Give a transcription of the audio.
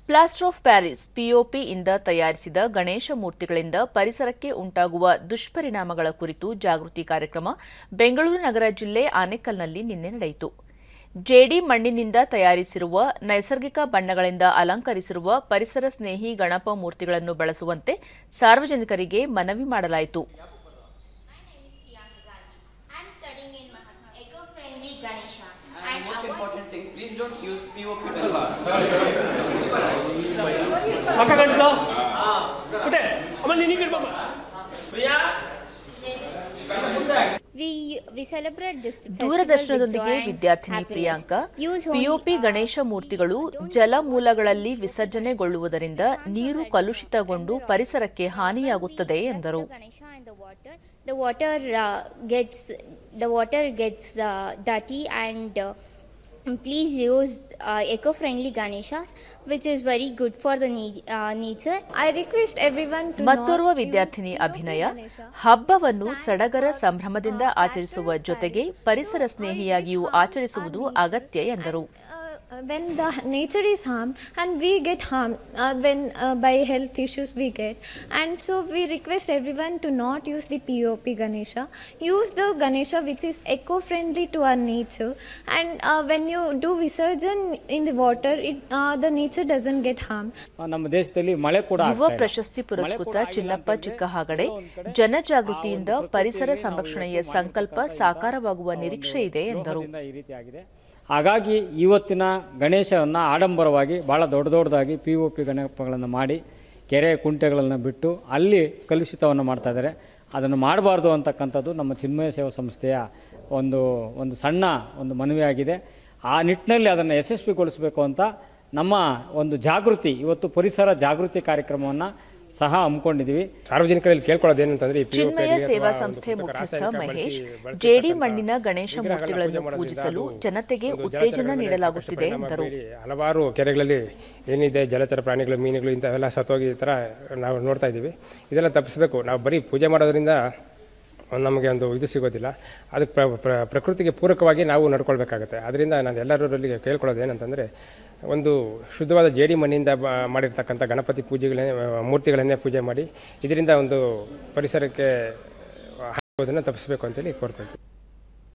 Plaster of Paris POP ಇಂದ ತಯಾರಿಸಿದ ಗಣೇಶ ಮೂರ್ತಿಗಳಿಂದ ಪರಿಸರಕ್ಕೆ ಉಂಟಾಗುವ ದುಷ್ಪರಿಣಾಮಗಳ ಕುರಿತು ಜಾಗೃತಿ ಕಾರ್ಯಕ್ರಮ ಬೆಂಗಳೂರು ನಗರ ಜಿಲ್ಲೆ ಆನೇಕಲ್ನಲ್ಲಿ ನಿನ್ನೆ ನಡೆಯಿತು ಜೇಡಿ ಮಣ್ಣಿನಿಂದ ತಯಾರಿಸಿರುವ ನೈಸರ್ಗಿಕ ಬಣ್ಣಗಳಿಂದ ಅಲಂಕರಿಸಿರುವ ಪರಿಸರ ಸ್ನೇಹಿ ಗಣಪ ಮೂರ್ತಿಗಳನ್ನು ಬಳಸುವಂತೆ ಸಾರ್ವಜನಿಕರಿಗೆ ಮನವಿ ಮಾಡಲಾಯಿತು My name is Priyanka Gandhi. I'm studying in Mas- eco-friendly Ganesha. And most our- important thing, please don't use POP. ಮಕ್ಕ ಗಂಟ್ಲು ಪುಟ್ಟೆ ಅಮ್ಮ ನೀನು ಕಡ್ಬಮ್ಮ Priya we we celebrate this festival with ದೂರದರ್ಶನದೊಂದಿಗೆ joy and ವಿದ್ಯಾರ್ಥಿನಿ happiness. Priyanka Use only, POP uh, Ganesha ಮೂರ್ತಿಗಳು ಜಲ ಮೂಲಗಳಲ್ಲಿ ವಿಸರ್ಜನೆಗೊಳ್ಳುವುದರಿಂದ ನೀರು ಕಲುಷಿತಗೊಂಡು ಪರಿಸರಕ್ಕೆ ಹಾನಿಯಾಗುತ್ತದೆ ಎಂದರು the Ganesha and the water, the water uh, gets the water gets uh, dirty and. Uh, Please use uh, eco-friendly Ganeshas, which is very good for the ne- uh, nature. I request everyone to ಮತ್ತೋರ್ವ not use ವಿದ್ಯಾರ್ಥಿನಿ POP ಅಭಿನಯ Ganesha. ಹಬ್ಬವನ್ನು ಸಡಗರ ಸಂಭ್ರಮದಿಂದ ಆಚರಿಸುವ ಜೊತೆಗೆ ಪರಿಸರ ಸ್ನೇಹಿಯಾಗಿಯೂ ಆಚರಿಸುವುದು ಅಗತ್ಯ ಎಂದರು Uh, when the nature is harmed and we get harmed uh, when uh, by health issues we get and so we request everyone to not use the pop ganesha use the ganesha which is eco-friendly to our nature and uh, when you do visurgin in the water it uh, the nature doesn't get harmed ನಮ್ಮ ದೇಶದಲ್ಲಿ ಮಳೆ ಕೂಡ ಯುವ ಆಗ್ತಾ ಇಲ್ಲ. ಪ್ರಶಸ್ತಿ ಪುರಸ್ಕೃತ ಮಳೆ ಕೂಡ ಆಗಿಲ್ಲ ಚಿನ್ನಪ್ಪ ಅಂತಂದ್ರೆ ಚಿಕ್ಕಹಾಗಡೆ ಎಲ್ಲೋ ಒಂದ್ ಕಡೆ ಜನಜಾಗೃತಿಯಿಂದ ಆ ಒಂದು ಪರಿಸರ ಪ್ರಕೃತಿಯಲ್ಲಿ ನಾವು ಸಂರಕ್ಷಣೆಯ ಇವತ್ತು ಸಂಕಲ್ಪ ಮಾಡಿರ್ತಕ್ಕಂಥ ಸಾಕಾರವಾಗುವ ಆ ಒಂದು ನಿರೀಕ್ಷೆ ಇದೆ ಎಂದರು ದ್ರೋಹದಿಂದ ಈ ರೀತಿ ಆಗಿದೆ ಹಾಗಾಗಿ ಇವತ್ತಿನ ಗಣೇಶವನ್ನು ಆಡಂಬರವಾಗಿ ಭಾಳ ದೊಡ್ಡ ದೊಡ್ಡದಾಗಿ ಪಿ ಒ ಪಿ ಗಣಪಗಳನ್ನು ಮಾಡಿ ಕೆರೆ ಕುಂಟೆಗಳನ್ನು ಬಿಟ್ಟು ಅಲ್ಲಿ ಕಲುಷಿತವನ್ನು ಮಾಡ್ತಾ ಇದ್ದಾರೆ ಅದನ್ನು ಮಾಡಬಾರ್ದು ಅಂತಕ್ಕಂಥದ್ದು ನಮ್ಮ ಚಿನ್ಮಯ ಸೇವಾ ಸಂಸ್ಥೆಯ ಒಂದು ಒಂದು ಸಣ್ಣ ಒಂದು ಮನವಿಯಾಗಿದೆ ಆ ನಿಟ್ಟಿನಲ್ಲಿ ಅದನ್ನು ಯಶಸ್ವಿಗೊಳಿಸಬೇಕು ಅಂತ ನಮ್ಮ ಒಂದು ಜಾಗೃತಿ ಇವತ್ತು ಪರಿಸರ ಜಾಗೃತಿ ಕಾರ್ಯಕ್ರಮವನ್ನು ಸಹ ಹಮ್ಮಿಕೊಂಡಿದ್ದೀವಿ ಸಾರ್ವಜನಿಕರಲ್ಲಿ ಕೇಳ್ಕೊಳ್ಳೋದು ಏನಂತಂದ್ರೆ ಈ POP ಚಿನ್ಮಯ ಆಗಲಿ ಸೇವಾ ಅಥವಾ ಸಂಸ್ಥೆ ಒಂದು ಮುಖ್ಯಸ್ಥ ರಾಸಾಯನಿಕ ಮಹೇಶ್ ಬಳಸಿ- ಬಳಸಿರ್ತಕ್ಕಂಥ ಜೇಡಿ ಮಣ್ಣಿನ ಗಣೇಶ ವಿಗ್ರಹಗಳನ್ನ ಮೂರ್ತಿಗಳನ್ನು ಪೂಜೆ ಮಾಡೋದ್ರಿಂದ ಪೂಜಿಸಲು ಅದು ಜನತೆಗೆ ಒಂದು ಉತ್ತೇಜನ ಜಲಚರಗಳ ಮೇಲೆ ನೀಡಲಾಗುತ್ತಿದೆ ಸಾಕಷ್ಟು ಎಂದರು ಪರಿಣಾಮ ಬೀರಿ ಹಲವಾರು ಕೆರೆಗಳಲ್ಲಿ ಏನಿದೆ ಜಲಚರ ಪ್ರಾಣಿಗಳು ಮೀನುಗಳು ಇಂಥವೆಲ್ಲ ಸತ್ತೋಗಿ ಈ ಥರ ನಾವು ನೋಡ್ತಾ ಇದ್ದೀವಿ ಇದೆಲ್ಲ ತಪ್ಪಿಸ್ಬೇಕು ನಾವು ಬರೀ ಪೂಜೆ ಮಾಡೋದ್ರಿಂದ ನಮಗೆ ಒಂದು ಇದು ಸಿಗೋದಿಲ್ಲ ಅದಕ್ಕೆ ಪ್ರ ಪ್ರ- ಪ್ರಕೃತಿಗೆ ಪೂರಕವಾಗಿ ನಾವು ನಡ್ಕೊಳ್ಬೇಕಾಗುತ್ತೆ ಅದರಿಂದ ನಾನು ಎಲ್ಲರಲ್ಲಿ ಕೇಳ್ಕೊಳ್ಳೋದು ಏನಂತಂದರೆ ಒಂದು ಶುದ್ಧವಾದ ಜೇಡಿ ಮಣ್ಣಿಂದ ಬ- ಮಾಡಿರ್ತಕ್ಕಂಥ ಗಣಪತಿ ಪೂಜೆಗಳನ್ನೇ ಮೂರ್ತಿಗಳನ್ನೇ ಪೂಜೆ ಮಾಡಿ ಇದರಿಂದ ಒಂದು ಪರಿಸರಕ್ಕೆ ಹಾಕೋದನ್ನು ತಪ್ಪಿಸ್ಬೇಕು ಅಂತೇಳಿ ಕೋರ್ಕೊಳ್ತೀವಿ